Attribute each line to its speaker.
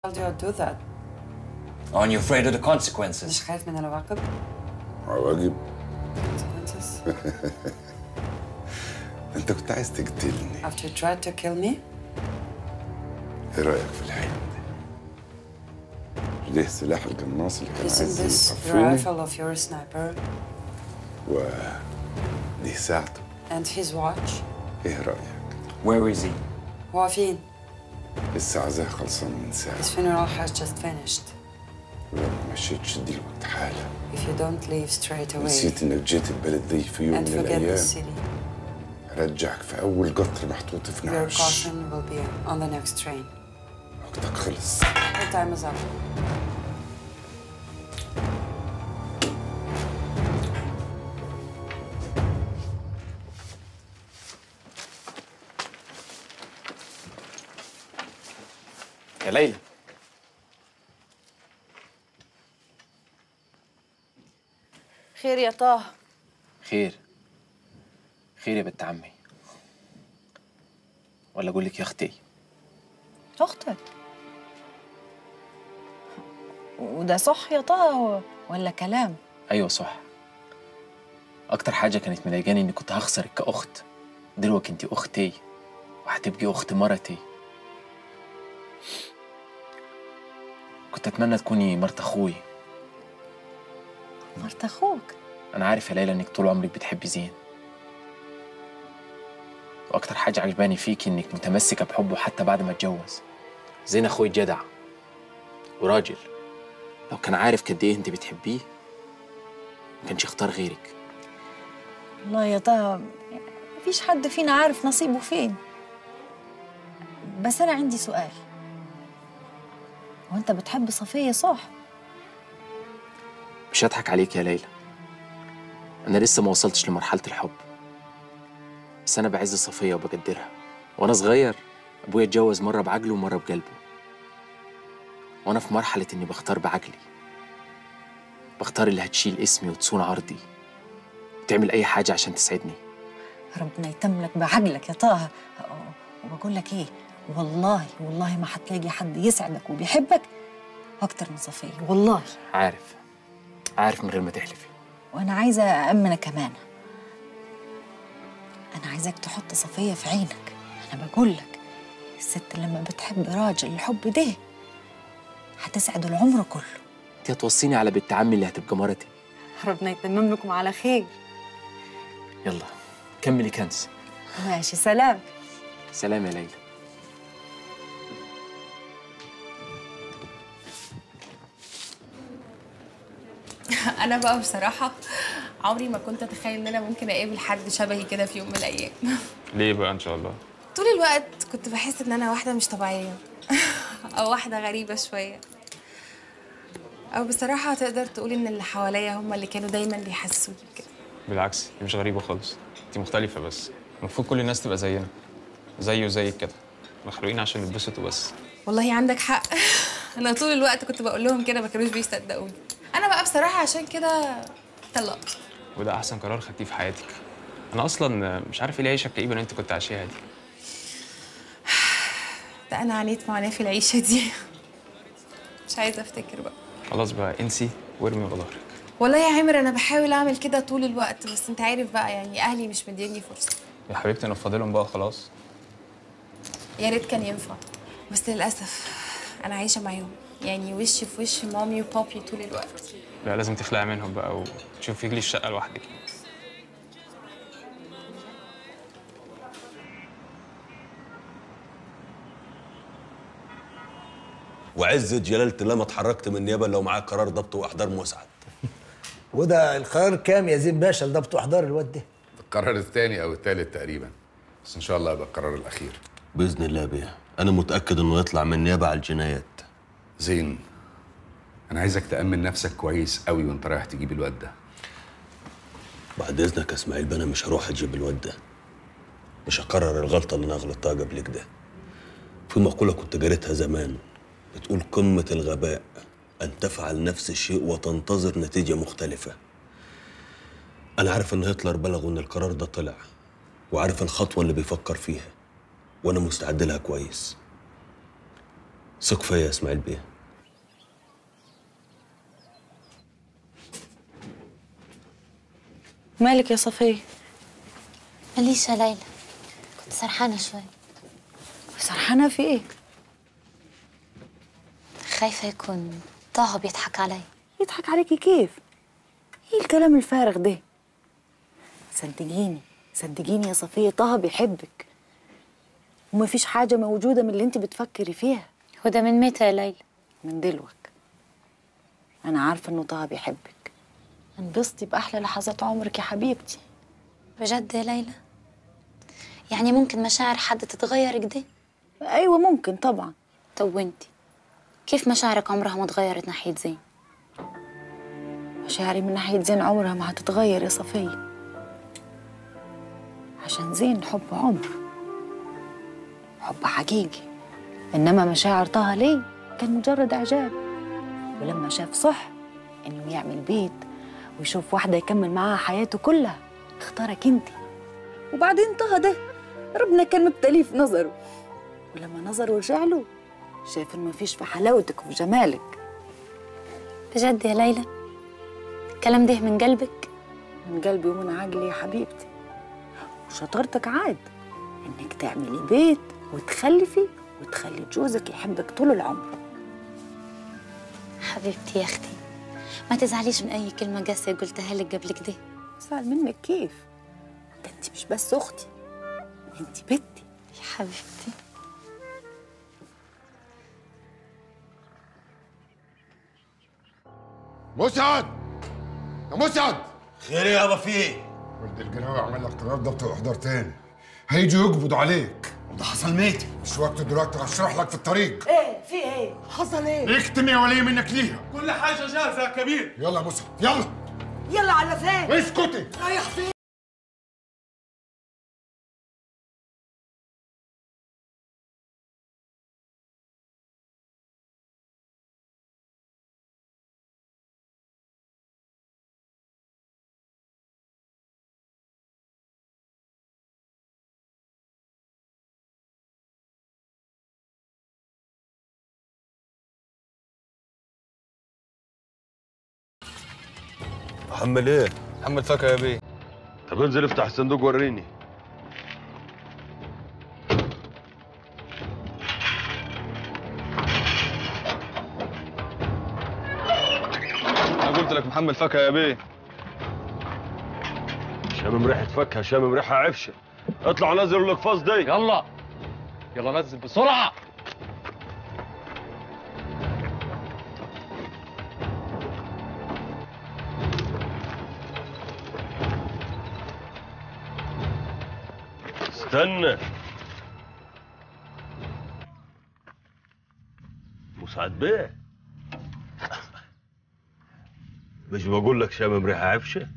Speaker 1: told you I'd do that.
Speaker 2: Aren't you afraid of the consequences?
Speaker 1: مش خايف من العواقب؟
Speaker 3: عواجب
Speaker 1: Consequences?
Speaker 3: انت كنت عايز تقتلني
Speaker 1: After you tried to kill me,
Speaker 3: ايه رايك في الحلم ده؟ ليه سلاح القناص اللي كان
Speaker 1: isn't
Speaker 3: عايز
Speaker 1: this the
Speaker 3: يطفوني
Speaker 1: rifle of your sniper
Speaker 3: ودي ساعته
Speaker 1: and his watch?
Speaker 3: ايه رايك؟
Speaker 2: Where is he?
Speaker 1: هو فين?
Speaker 3: لسه عزاه خلصان من ساعه
Speaker 1: His funeral has just finished.
Speaker 3: ولو ما مشيتش دي الوقت حالا
Speaker 1: If you don't leave straight away
Speaker 3: نسيت انك جيت البلد دي في يوم
Speaker 1: and
Speaker 3: من
Speaker 1: forget the
Speaker 3: الايام
Speaker 1: city,
Speaker 3: رجعك في اول قطر محطوط في
Speaker 1: your
Speaker 3: نعش
Speaker 1: caution will be on the next train.
Speaker 3: وقتك خلص
Speaker 1: Your time is up.
Speaker 2: يا ليلى
Speaker 4: خير يا طه
Speaker 5: خير خير يا بنت عمي ولا اقول لك يا اختي
Speaker 4: اختك وده صح يا طه ولا كلام
Speaker 5: ايوه صح اكتر حاجه كانت مضايقاني اني كنت هخسرك كاخت دلوقتي انت اختي وهتبقي اخت مرتي كنت اتمنى تكوني مرت اخوي
Speaker 4: مرت اخوك
Speaker 5: انا عارف يا ليلى انك طول عمرك بتحبي زين واكتر حاجه عجباني فيكي انك متمسكه بحبه حتى بعد ما اتجوز زين اخوي جدع وراجل لو كان عارف قد ايه انت بتحبيه ما كانش يختار غيرك
Speaker 4: والله يا طه مفيش حد فينا عارف نصيبه فين بس انا عندي سؤال وانت بتحب صفية صح
Speaker 5: مش هضحك عليك يا ليلى انا لسه ما وصلتش لمرحله الحب بس انا بعز صفيه وبقدرها وانا صغير ابويا اتجوز مره بعقله ومره بقلبه وانا في مرحله اني بختار بعقلي بختار اللي هتشيل اسمي وتصون عرضي وتعمل اي حاجه عشان تسعدني
Speaker 4: ربنا يتملك بعقلك يا طه وبقول لك ايه والله والله ما هتلاقي حد يسعدك وبيحبك اكتر من صفية والله
Speaker 5: عارف عارف من غير ما تحلفي
Speaker 4: وانا عايزه أأمنك كمان انا عايزاك تحط صفيه في عينك انا بقول لك الست لما بتحب راجل الحب ده هتسعد العمر كله
Speaker 5: انت هتوصيني على بنت عمي اللي هتبقى مرتي
Speaker 4: ربنا يتمم لكم على خير
Speaker 5: يلا كملي كنز
Speaker 4: ماشي سلام
Speaker 5: سلام يا ليلى
Speaker 6: انا بقى بصراحه عمري ما كنت اتخيل ان انا ممكن اقابل حد شبهي كده في يوم من الايام
Speaker 7: ليه بقى ان شاء الله
Speaker 6: طول الوقت كنت بحس ان انا واحده مش طبيعيه او واحده غريبه شويه او بصراحه تقدر تقول ان اللي حواليا هم اللي كانوا دايما بيحسسوني بكده
Speaker 7: بالعكس دي مش غريبه خالص انت مختلفه بس المفروض كل الناس تبقى زينا زي وزيك كده مخلوقين عشان نتبسطوا بس
Speaker 6: والله عندك حق انا طول الوقت كنت بقول لهم كده ما كانوش بيصدقوني انا بقى بصراحه عشان كده طلقت
Speaker 7: وده احسن قرار خدتيه في حياتك انا اصلا مش عارف ايه العيشه الكئيبه اللي انت كنت عايشاها دي
Speaker 6: ده انا عانيت معاناه في العيشه دي مش عايزه افتكر بقى
Speaker 7: خلاص بقى انسي وارمي ورا ظهرك
Speaker 6: والله يا عامر انا بحاول اعمل كده طول الوقت بس انت عارف بقى يعني اهلي مش مديني فرصه
Speaker 7: يا حبيبتي انا فاضلهم بقى خلاص
Speaker 6: يا ريت كان ينفع بس للاسف انا عايشه معاهم يعني وشي في وش مامي وبابي طول الوقت
Speaker 7: لا لازم تخلعي منهم بقى وتشوفي لي الشقه لوحدك
Speaker 8: وعزة جلالة الله ما اتحركت من النيابة لو معاك قرار ضبط وإحضار مسعد
Speaker 9: وده القرار كام يا زين باشا لضبط واحضار الواد ده
Speaker 3: القرار الثاني او الثالث تقريبا بس ان شاء الله يبقى القرار الاخير
Speaker 8: بإذن الله بيه أنا متأكد إنه يطلع من النيابة على الجنايات
Speaker 3: زين انا عايزك تامن نفسك كويس قوي وانت رايح تجيب الواد ده
Speaker 8: بعد إذنك يا إسماعيل بيه، أنا مش هروح أجيب الواد ده مش هكرر الغلطة اللي أنا غلطتها قبل كده في مقولة كنت قريتها زمان بتقول قمة الغباء أن تفعل نفس الشيء وتنتظر نتيجة مختلفة أنا عارف إن هتلر بلغوا إن القرار ده طلع وعارف الخطوة اللي بيفكر فيها وأنا مستعد لها كويس ثق فيا يا اسماعيل بيه
Speaker 4: مالك يا صفية
Speaker 10: ماليش يا ليلى كنت سرحانة شوي
Speaker 4: سرحانة في ايه
Speaker 10: خايفة يكون طه بيضحك علي
Speaker 4: يضحك عليكي كيف ايه الكلام الفارغ ده صدقيني صدقيني يا صفية طه بيحبك ومفيش حاجة موجودة من اللي انت بتفكري فيها
Speaker 10: وده من متى يا ليلى
Speaker 4: من دلوك أنا عارفة إنه طه بيحبك انبسطي بأحلى لحظات عمرك يا حبيبتي
Speaker 10: بجد يا ليلى يعني ممكن مشاعر حد تتغير كده
Speaker 4: أيوة ممكن طبعا
Speaker 10: طب وانتي كيف مشاعرك عمرها ما اتغيرت ناحية زين
Speaker 4: مشاعري من ناحية زين عمرها ما هتتغير يا صفية عشان زين حب عمر حب حقيقي إنما مشاعر طه ليه كان مجرد إعجاب ولما شاف صح إنه يعمل بيت ويشوف واحدة يكمل معاها حياته كلها اختارك انت وبعدين طه ده ربنا كان مبتليه في نظره ولما نظره رجع له شاف إنه مفيش في حلاوتك وفي جمالك
Speaker 10: بجد يا ليلى الكلام ده من قلبك
Speaker 4: من قلبي ومن عقلي يا حبيبتي وشطارتك عاد انك تعملي بيت وتخلفي وتخلي جوزك يحبك طول العمر
Speaker 10: حبيبتي يا اختي ما تزعليش من اي كلمة قاسية قلتها لك قبل كده
Speaker 4: زعل منك كيف ده انت مش بس اختي انت بنتي
Speaker 10: يا حبيبتي
Speaker 11: مسعد يا مسعد
Speaker 8: خير يابا في ايه؟
Speaker 11: ولد الجناوي عمل لك قرار ضبط واحضار تاني هيجوا يقبضوا عليك
Speaker 8: ده حصل ميتي
Speaker 11: مش وقت دلوقتي هشرح لك في الطريق
Speaker 9: ايه في ايه حصل ايه
Speaker 11: اكتم يا ولي منك ليها
Speaker 12: كل حاجة جاهزة يا كبير
Speaker 11: يلا يا مسعد يلا
Speaker 9: يلا على فين
Speaker 11: اسكتي
Speaker 9: رايح فين
Speaker 8: محمل ايه؟
Speaker 12: محمد فاكهة يا بيه
Speaker 8: طب انزل افتح الصندوق وريني
Speaker 12: أنا قلت لك محمد فاكهة يا بيه
Speaker 8: شامم ريحة فاكهة شامم ريحة عفشة اطلع نزل الاقفاص دي
Speaker 12: يلا يلا نزل بسرعة
Speaker 8: استنى مساعد بيه مش بقول لك شامم ريحة عفشة